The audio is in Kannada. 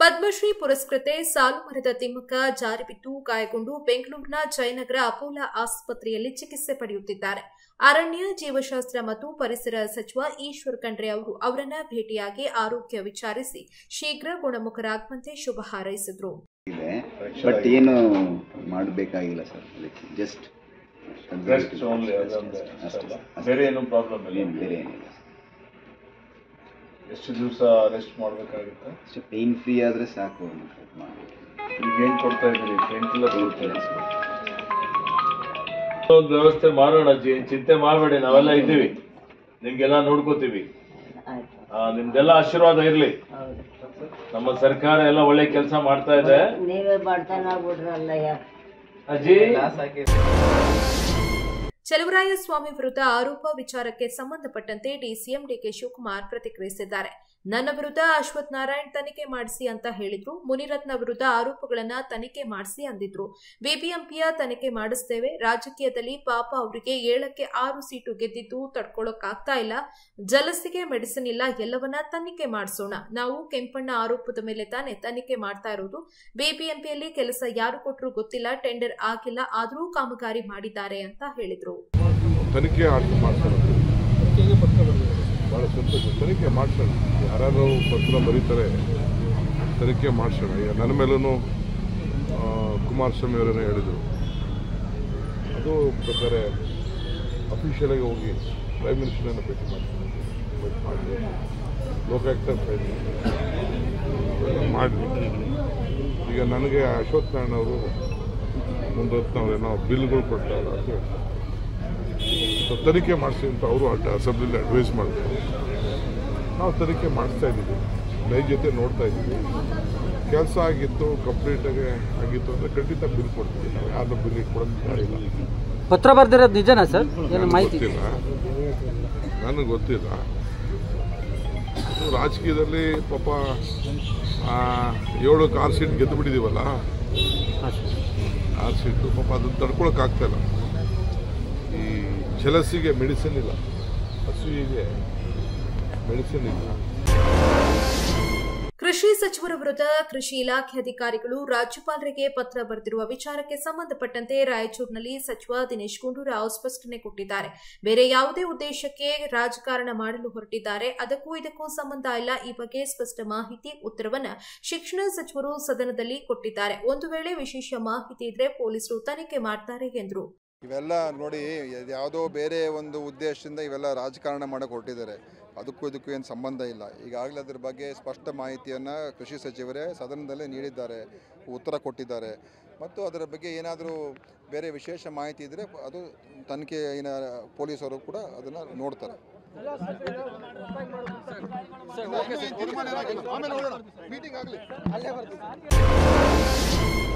ಪದ್ಮಶ್ರೀ ಪುರಸ್ಕೃತೆ ಸಾಲು ಮರದ ತಿಮ್ಮಕ್ಕ ಜಾರಿ ಬಿದ್ದು ಗಾಯಗೊಂಡು ಬೆಂಗಳೂರಿನ ಜಯನಗರ ಅಪೋಲೋ ಆಸ್ಪತ್ರೆಯಲ್ಲಿ ಚಿಕಿತ್ಸೆ ಪಡೆಯುತ್ತಿದ್ದಾರೆ ಅರಣ್ಯ ಜೀವಶಾಸ್ತ್ರ ಮತ್ತು ಪರಿಸರ ಸಚಿವ ಈಶ್ವರ್ ಖಂಡ್ರೆ ಅವರು ಅವರನ್ನ ಭೇಟಿಯಾಗಿ ಆರೋಗ್ಯ ವಿಚಾರಿಸಿ ಶೀಘ್ರ ಗುಣಮುಖರಾಗುವಂತೆ ಶುಭ ಹಾರೈಸಿದರು ಇದೆ ಬಟ್ ಏನು ಮಾಡಬೇಕಾಗಿಲ್ಲ ಸರ್ ಅದಕ್ಕೆ ಜಸ್ಟ್ ರೆಸ್ಟ್ ಓನ್ಲಿ ಅದೊಂದೇ ಅಷ್ಟೇ. ಬೇರೆ ಏನು ಪ್ರಾಬ್ಲಮ್ ಇಲ್ಲ ಏನು ಬೇರೆ ಏನಿಲ್ಲ ಎಷ್ಟು ದಿವಸ ರೆಸ್ಟ್ ಮಾಡಬೇಕಾಗುತ್ತೆ ಅಷ್ಟೇ ಪೇಯ್ನ್ ಫ್ರೀ ಆದರೆ ಸಾಕು ಮಾಡಿ ಈಗ ಏನ್ ಕೊಡ್ತಾ ಇದ್ದೀರಿ ಪೇನ್ ಕಿಲ್ಲರ್ ಕೊಡ್ತೀರಿ ಒಂದು ವ್ಯವಸ್ಥೆ ಮಾಡೋಣ ಅಜ್ಜಿ ಏನ್ ಚಿಂತೆ ಮಾಡಬೇಡಿ ನಾವೆಲ್ಲ ಇದ್ದೀವಿ ನಿಮ್ಗೆಲ್ಲ ನೋಡ್ಕೋತೀವಿ ಆ, ನಿಮ್ದೆಲ್ಲ ಆಶೀರ್ವಾದ ಇರ್ಲಿ ನಮ್ಮ ಸರ್ಕಾರ ಎಲ್ಲ ಒಳ್ಳೆ ಕೆಲಸ ಮಾಡ್ತಾ ಇದೆ ನೀವೇ ಬಡತನ ಬಿಡ್ರಲ್ಲಯ್ಯ ಅಜ್ಜಿ ಚಲುವರಾಯಸ್ವಾಮಿ ವಿರುದ್ಧ ಆರೋಪ ವಿಚಾರಕ್ಕೆ ಸಂಬಂಧಪಟ್ಟಂತೆ ಡಿಸಿಎಂ ಡಿಕೆ ಶಿವಕುಮಾರ್ ಪ್ರತಿಕ್ರಿಯಿಸಿದ್ದಾರೆ ನನ್ನ ವಿರುದ್ಧ ಅಶ್ವಥ್ ನಾರಾಯಣ್ ತನಿಖೆ ಮಾಡಿಸಿ ಅಂತ ಹೇಳಿದ್ರು ಮುನಿರತ್ನ ವಿರುದ್ಧ ಆರೋಪಗಳನ್ನ ತನಿಖೆ ಮಾಡಿಸಿ ಅಂದಿದ್ರು ಬಿಬಿಎಂಪಿಯ ತನಿಖೆ ಮಾಡಿಸ್ತೇವೆ ರಾಜಕೀಯದಲ್ಲಿ ಪಾಪ ಅವರಿಗೆ ಏಳಕ್ಕೆ ಆರು ಸೀಟು ಗೆದ್ದಿದ್ದು ತಡ್ಕೊಳ್ಳೋಕ್ಕಾಗ್ತಾ ಇಲ್ಲ ಜಲಸಿಗೆ ಮೆಡಿಸಿನ್ ಇಲ್ಲ ಎಲ್ಲವನ್ನ ತನಿಖೆ ಮಾಡಿಸೋಣ ನಾವು ಕೆಂಪಣ್ಣ ಆರೋಪದ ಮೇಲೆ ತಾನೇ ತನಿಖೆ ಮಾಡ್ತಾ ಇರೋದು ಬಿಬಿಎಂಪಿಯಲ್ಲಿ ಕೆಲಸ ಯಾರು ಕೊಟ್ಟರು ಗೊತ್ತಿಲ್ಲ ಟೆಂಡರ್ ಆಗಿಲ್ಲ ಆದರೂ ಕಾಮಗಾರಿ ಮಾಡಿದ್ದಾರೆ ಅಂತ ಹೇಳಿದ್ರು ತನಿಖೆ ಆಟ ಮಾಡ್ತಾರೆ ಭಾಳ ಸಂತೋಷ ತನಿಖೆ ಮಾಡ್ಸೋಣ ಯಾರು ಪತ್ರ ಬರೀತಾರೆ ತನಿಖೆ ಮಾಡ್ಸೋಣ ಈಗ ನನ್ನ ಮೇಲೂ ಕುಮಾರಸ್ವಾಮಿ ಅವರನ್ನೇ ಹೇಳಿದರು ಅದು ಬೇಕಾದ್ರೆ ಅಫಿಷಿಯಲಾಗಿ ಹೋಗಿ ಪ್ರೈಮ್ ಮಿನಿಸ್ಟರನ್ನು ಭೇಟಿ ಮಾಡ್ತೀನಿ ಭೇಟಿ ಮಾಡಿ ಲೋಕಾಯುಕ್ತ ಫೈಲ್ ಮಾಡಿ ಈಗ ನನಗೆ ಅಶ್ವಥ್ ನಾರಾಯಣ ಅವರು ಮುಂದೊತ್ತು ನಾವೇನೋ ಬಿಲ್ಗಳು ಕೊಡ್ತಾರೆ ಅಂತ ಹೇಳ್ತಾರೆ ಸೊ ತನಿಖೆ ಮಾಡಿಸಿ ಅಂತ ಅವರು ಅಸೆಂಬ್ಲಿಲಿ ಅಡ್ವೈಸ್ ಮಾಡ್ತಾರೆ ನಾವು ತನಿಖೆ ಮಾಡಿಸ್ತಾ ಇದ್ದೀವಿ ಲೈ ಜೊತೆ ನೋಡ್ತಾ ಇದ್ದೀವಿ ಕೆಲಸ ಆಗಿತ್ತು ಕಂಪ್ಲೀಟಾಗಿ ಆಗಿತ್ತು ಅಂದರೆ ಖಂಡಿತ ಬಿಲ್ ಕೊಡ್ತೀವಿ ನಾವು ಯಾರನ್ನೂ ಬಿಲ್ ಇಟ್ಕೊಡೋದು ಇಲ್ಲ ಪತ್ರ ಬರ್ದಿರೋದು ನಿಜನಾ ಸರ್ ಏನು ನನಗೆ ಮಾಹಿತಿ ಗೊತ್ತಿಲ್ಲ ನನಗೆ ಗೊತ್ತಿಲ್ಲ ಇದು ರಾಜಕೀಯದಲ್ಲಿ ಪಾಪ ಆ, ಏಳು ಆರು ಸೀಟ್ ಗೆದ್ದು ಬಿಟ್ಟಿದ್ದೀವಲ್ಲ ಹಾಂ ಸರ್ ಆರು ಸೀಟು ಪಾಪ ಅದನ್ನು ತಡ್ಕೊಳಕ್ಕಾಗ್ತಾಯಿಲ್ಲ ಈ ಜಲಸಿಗೆ ಮೆಡಿಸಿನ್ ಇಲ್ಲ ಹಸುವಿಗೆ ಮೆಡಿಸಿನ್ ಇಲ್ಲ ಕೃಷಿ ಸಚಿವರ ವಿರುದ್ಧ ಕೃಷಿ ಇಲಾಖೆ ಅಧಿಕಾರಿಗಳು ರಾಜ್ಯಪಾಲರಿಗೆ ಪತ್ರ ಬರೆದಿರುವ ವಿಚಾರಕ್ಕೆ ಸಂಬಂಧಪಟ್ಟಂತೆ ರಾಯಚೂರಿನಲ್ಲಿ ಸಚಿವ ದಿನೇಶ್ ಗುಂಡೂರಾವ್ ಸ್ಪಷ್ಟನೆ ಕೊಟ್ಟಿದ್ದಾರೆ ಬೇರೆ ಯಾವುದೇ ಉದ್ದೇಶಕ್ಕೆ ರಾಜಕಾರಣ ಮಾಡಲು ಹೊರಟಿದ್ದಾರೆ ಅದಕ್ಕೂ ಇದಕ್ಕೂ ಸಂಬಂಧ ಇಲ್ಲ ಈ ಬಗ್ಗೆ ಸ್ಪಷ್ಟ ಮಾಹಿತಿ ಉತ್ತರವನ್ನ ಶಿಕ್ಷಣ ಸಚಿವರು ಸದನದಲ್ಲಿ ಕೊಟ್ಟಿದ್ದಾರೆ ಒಂದು ವೇಳೆ ವಿಶೇಷ ಮಾಹಿತಿ ಇದ್ರೆ ಪೊಲೀಸರು ತನಿಖೆ ಮಾಡ್ತಾರೆ ಎಂದರು ಇವೆಲ್ಲ ನೋಡಿ ಇದ್ ಯಾವುದೋ ಬೇರೆ ಒಂದು ಉದ್ದೇಶದಿಂದ ಇವೆಲ್ಲ ರಾಜಕಾರಣ ಮಾಡಕ್ಕೆ ಹೊರಟಿದ್ದಾರೆ ಅದಕ್ಕೂ ಇದಕ್ಕೂ ಏನು ಸಂಬಂಧ ಇಲ್ಲ ಈಗಾಗಲೇ ಅದ್ರ ಬಗ್ಗೆ ಸ್ಪಷ್ಟ ಮಾಹಿತಿಯನ್ನು ಕೃಷಿ ಸಚಿವರೇ ಸದನದಲ್ಲೇ ನೀಡಿದ್ದಾರೆ ಉತ್ತರ ಕೊಟ್ಟಿದ್ದಾರೆ ಮತ್ತು ಅದರ ಬಗ್ಗೆ ಏನಾದರೂ ಬೇರೆ ವಿಶೇಷ ಮಾಹಿತಿ ಇದ್ದರೆ ಅದು ತನಿಖೆಯಿನ ಪೊಲೀಸರು ಕೂಡ ಅದನ್ನು ನೋಡ್ತಾರೆ ಮೀಟಿಂಗ್ ಆಗಲಿ